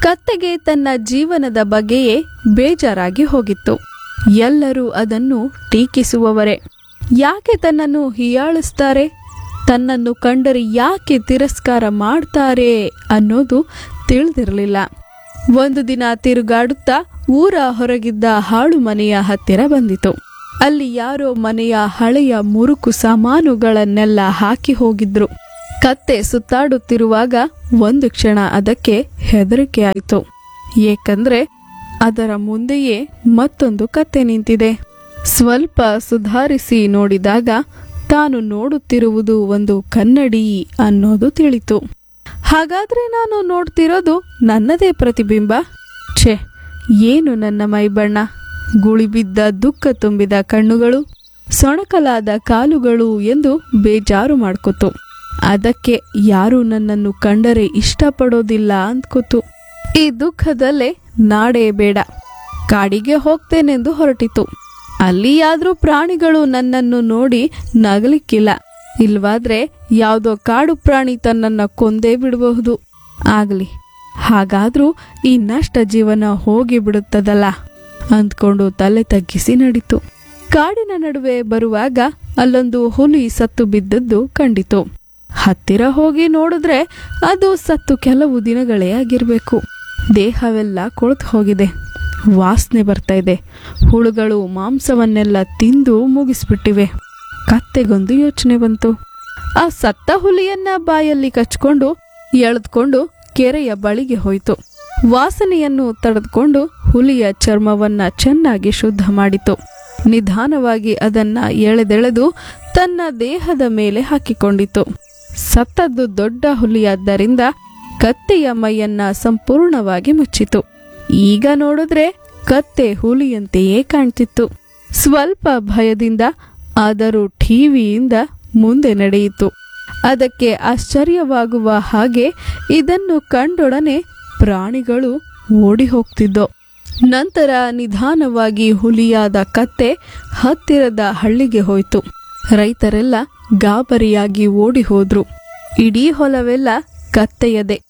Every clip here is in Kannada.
ಕತ್ತೆಗೆ ತನ್ನ ಜೀವನದ ಬಗ್ಗೆಯೇ ಬೇಜಾರಾಗಿ ಹೋಗಿತ್ತು ಎಲ್ಲರೂ ಅದನ್ನು ಟೀಕಿಸುವವರೇ ಯಾಕೆ ತನ್ನನ್ನು ಹೀಯಾಳಿಸ್ತಾರೆ ತನ್ನನ್ನು ಕಂಡರೆ ಯಾಕೆ ತಿರಸ್ಕಾರ ಮಾಡ್ತಾರೆ ಅನ್ನೋದು ತಿಳಿದಿರಲಿಲ್ಲ ಒಂದು ದಿನ ತಿರುಗಾಡುತ್ತಾ ಊರ ಹೊರಗಿದ್ದ ಹಾಳು ಮನೆಯ ಹತ್ತಿರ ಬಂದಿತು ಅಲ್ಲಿ ಯಾರೋ ಮನೆಯ ಹಳೆಯ ಮುರುಕು ಸಾಮಾನುಗಳನ್ನೆಲ್ಲ ಹಾಕಿ ಹೋಗಿದ್ರು ಕತ್ತೆ ಸುತ್ತಾಡುತ್ತಿರುವಾಗ ಒಂದು ಕ್ಷಣ ಅದಕ್ಕೆ ಹೆದರಿಕೆ ಆಯಿತು ಏಕೆಂದ್ರೆ ಅದರ ಮುಂದೆಯೇ ಮತ್ತೊಂದು ಕತ್ತೆ ನಿಂತಿದೆ ಸ್ವಲ್ಪ ಸುಧಾರಿಸಿ ನೋಡಿದಾಗ ತಾನು ನೋಡುತ್ತಿರುವುದು ಒಂದು ಕನ್ನಡಿ ಅನ್ನೋದು ತಿಳಿತು ಹಾಗಾದ್ರೆ ನಾನು ನೋಡ್ತಿರೋದು ನನ್ನದೇ ಪ್ರತಿಬಿಂಬ ಛೆ ಏನು ನನ್ನ ಮೈಬಣ್ಣ ಗುಳಿಬಿದ್ದ ದುಃಖ ತುಂಬಿದ ಕಣ್ಣುಗಳು ಸೊಣಕಲಾದ ಕಾಲುಗಳು ಎಂದು ಬೇಜಾರು ಮಾಡ್ಕೊತು ಅದಕ್ಕೆ ಯಾರೂ ನನ್ನನ್ನು ಕಂಡರೆ ಇಷ್ಟಪಡೋದಿಲ್ಲ ಅಂದ್ಕೊತು ಈ ದುಃಖದಲ್ಲೇ ನಾಡೇ ಬೇಡ ಕಾಡಿಗೆ ಹೋಗ್ತೇನೆಂದು ಹೊರಟಿತು ಅಲ್ಲಿಯಾದ್ರೂ ಪ್ರಾಣಿಗಳು ನನ್ನನ್ನು ನೋಡಿ ನಗಲಿಕ್ಕಿಲ್ಲ ಇಲ್ವಾದ್ರೆ ಯಾವುದೋ ಕಾಡು ಪ್ರಾಣಿ ತನ್ನನ್ನ ಕೊಂದೇ ಬಿಡಬಹುದು ಆಗ್ಲಿ ಹಾಗಾದ್ರೂ ಈ ನಷ್ಟ ಜೀವನ ಹೋಗಿ ಬಿಡುತ್ತದಲ್ಲ ಅಂದ್ಕೊಂಡು ತಲೆ ತಗ್ಗಿಸಿ ನಡೀತು ಕಾಡಿನ ನಡುವೆ ಬರುವಾಗ ಅಲ್ಲೊಂದು ಹುಲಿ ಸತ್ತು ಬಿದ್ದದ್ದು ಕಂಡಿತು ಹತ್ತಿರ ಹೋಗಿ ನೋಡಿದ್ರೆ ಅದು ಸತ್ತು ಕೆಲವು ದಿನಗಳೇ ಆಗಿರ್ಬೇಕು ದೇಹವೆಲ್ಲ ಕೊಳೆತು ಹೋಗಿದೆ ವಾಸನೆ ಬರ್ತಾ ಇದೆ ಹುಳುಗಳು ಮಾಂಸವನ್ನೆಲ್ಲ ತಿಂದು ಮುಗಿಸ್ಬಿಟ್ಟಿವೆ ಕತ್ತೆಗೊಂದು ಯೋಚನೆ ಬಂತು ಆ ಸತ್ತ ಹುಲಿಯನ್ನ ಬಾಯಲ್ಲಿ ಕಚ್ಕೊಂಡು ಎಳೆದ್ಕೊಂಡು ಕೆರೆಯ ಬಳಿಗೆ ಹೋಯಿತು ವಾಸನೆಯನ್ನು ತಡೆದುಕೊಂಡು ಹುಲಿಯ ಚರ್ಮವನ್ನ ಚೆನ್ನಾಗಿ ಶುದ್ಧ ಮಾಡಿತು ನಿಧಾನವಾಗಿ ಅದನ್ನ ಎಳೆದೆಳೆದು ತನ್ನ ದೇಹದ ಮೇಲೆ ಹಾಕಿಕೊಂಡಿತು ಸತ್ತದ್ದು ದೊಡ್ಡ ಹುಲಿಯಾದ್ದರಿಂದ ಕತ್ತೆಯ ಮೈಯನ್ನ ಸಂಪೂರ್ಣವಾಗಿ ಮುಚ್ಚಿತು ಈಗ ನೋಡಿದ್ರೆ ಕತ್ತೆ ಹುಲಿಯಂತೆಯೇ ಕಾಣ್ತಿತ್ತು ಸ್ವಲ್ಪ ಭಯದಿಂದ ಆದರೂ ಟಿವಿಯಿಂದ ಮುಂದೆ ನಡೆಯಿತು ಅದಕ್ಕೆ ಆಶ್ಚರ್ಯವಾಗುವ ಹಾಗೆ ಇದನ್ನು ಕಂಡೊಡನೆ ಪ್ರಾಣಿಗಳು ಓಡಿ ಹೋಗ್ತಿದ್ದೋ ನಂತರ ನಿಧಾನವಾಗಿ ಹುಲಿಯಾದ ಕತ್ತೆ ಹತ್ತಿರದ ಹಳ್ಳಿಗೆ ಹೋಯಿತು ರೈತರೆಲ್ಲ ಗಾಬರಿಯಾಗಿ ಓಡಿ ಹೋದ್ರು ಇಡೀ ಹೊಲವೆಲ್ಲ ಕತ್ತೆಯದೆ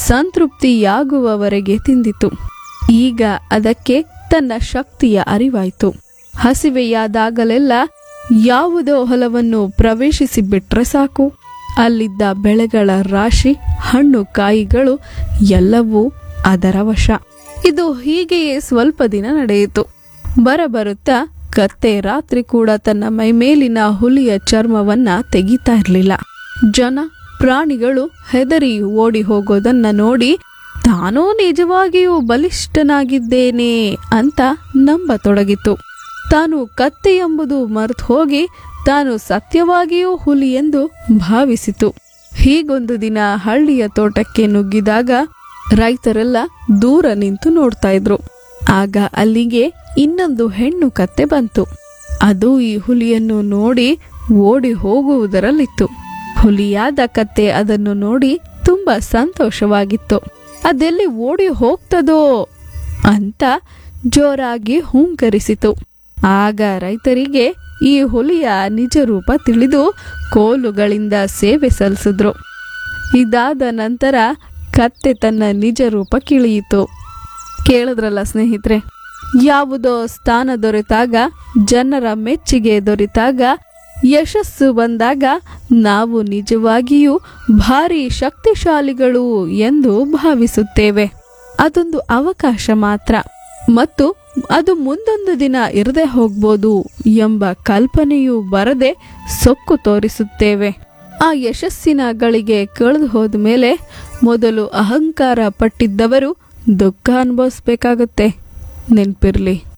ಸಂತೃಪ್ತಿಯಾಗುವವರೆಗೆ ತಿಂದಿತು ಈಗ ಅದಕ್ಕೆ ತನ್ನ ಶಕ್ತಿಯ ಅರಿವಾಯಿತು ಹಸಿವೆಯಾದಾಗಲೆಲ್ಲ ಯಾವುದೋ ಹೊಲವನ್ನು ಪ್ರವೇಶಿಸಿ ಬಿಟ್ರೆ ಸಾಕು ಅಲ್ಲಿದ್ದ ಬೆಳೆಗಳ ರಾಶಿ ಹಣ್ಣು ಕಾಯಿಗಳು ಎಲ್ಲವೂ ಅದರ ವಶ ಇದು ಹೀಗೆಯೇ ಸ್ವಲ್ಪ ದಿನ ನಡೆಯಿತು ಬರಬರುತ್ತಾ ಕತ್ತೆ ರಾತ್ರಿ ಕೂಡ ತನ್ನ ಮೈಮೇಲಿನ ಹುಲಿಯ ಚರ್ಮವನ್ನ ತೆಗಿತಾ ಇರಲಿಲ್ಲ ಜನ ಪ್ರಾಣಿಗಳು ಹೆದರಿ ಓಡಿ ಹೋಗೋದನ್ನ ನೋಡಿ ತಾನೂ ನಿಜವಾಗಿಯೂ ಬಲಿಷ್ಠನಾಗಿದ್ದೇನೆ ಅಂತ ನಂಬತೊಡಗಿತು ತಾನು ಕತ್ತೆ ಎಂಬುದು ಮರೆತು ಹೋಗಿ ತಾನು ಸತ್ಯವಾಗಿಯೂ ಹುಲಿ ಎಂದು ಭಾವಿಸಿತು ಹೀಗೊಂದು ದಿನ ಹಳ್ಳಿಯ ತೋಟಕ್ಕೆ ನುಗ್ಗಿದಾಗ ರೈತರೆಲ್ಲ ದೂರ ನಿಂತು ನೋಡ್ತಾ ಇದ್ರು ಆಗ ಅಲ್ಲಿಗೆ ಇನ್ನೊಂದು ಹೆಣ್ಣು ಕತ್ತೆ ಬಂತು ಅದು ಈ ಹುಲಿಯನ್ನು ನೋಡಿ ಓಡಿ ಹೋಗುವುದರಲ್ಲಿತ್ತು ಹುಲಿಯಾದ ಕತ್ತೆ ಅದನ್ನು ನೋಡಿ ತುಂಬಾ ಸಂತೋಷವಾಗಿತ್ತು ಅದೆಲ್ಲಿ ಓಡಿ ಹೋಗ್ತದೋ ಅಂತ ಜೋರಾಗಿ ಹೂಂಕರಿಸಿತು ಆಗ ರೈತರಿಗೆ ಈ ಹುಲಿಯ ನಿಜ ರೂಪ ತಿಳಿದು ಕೋಲುಗಳಿಂದ ಸೇವೆ ಸಲ್ಲಿಸಿದ್ರು ಇದಾದ ನಂತರ ಕತ್ತೆ ತನ್ನ ನಿಜ ರೂಪ ಕಿಳಿಯಿತು ಕೇಳಿದ್ರಲ್ಲ ಸ್ನೇಹಿತರೆ ಯಾವುದೋ ಸ್ಥಾನ ದೊರೆತಾಗ ಜನರ ಮೆಚ್ಚುಗೆ ದೊರೆತಾಗ ಯಶಸ್ಸು ಬಂದಾಗ ನಾವು ನಿಜವಾಗಿಯೂ ಭಾರಿ ಶಕ್ತಿಶಾಲಿಗಳು ಎಂದು ಭಾವಿಸುತ್ತೇವೆ ಅದೊಂದು ಅವಕಾಶ ಮಾತ್ರ ಮತ್ತು ಅದು ಮುಂದೊಂದು ದಿನ ಇರದೆ ಹೋಗ್ಬೋದು ಎಂಬ ಕಲ್ಪನೆಯೂ ಬರದೆ ಸೊಕ್ಕು ತೋರಿಸುತ್ತೇವೆ ಆ ಯಶಸ್ಸಿನ ಗಳಿಗೆ ಕಳೆದು ಹೋದ ಮೇಲೆ ಮೊದಲು ಅಹಂಕಾರ ಪಟ್ಟಿದ್ದವರು ದುಃಖ ಅನುಭವಿಸ್ಬೇಕಾಗತ್ತೆ ನೆನ್ಪಿರ್ಲಿ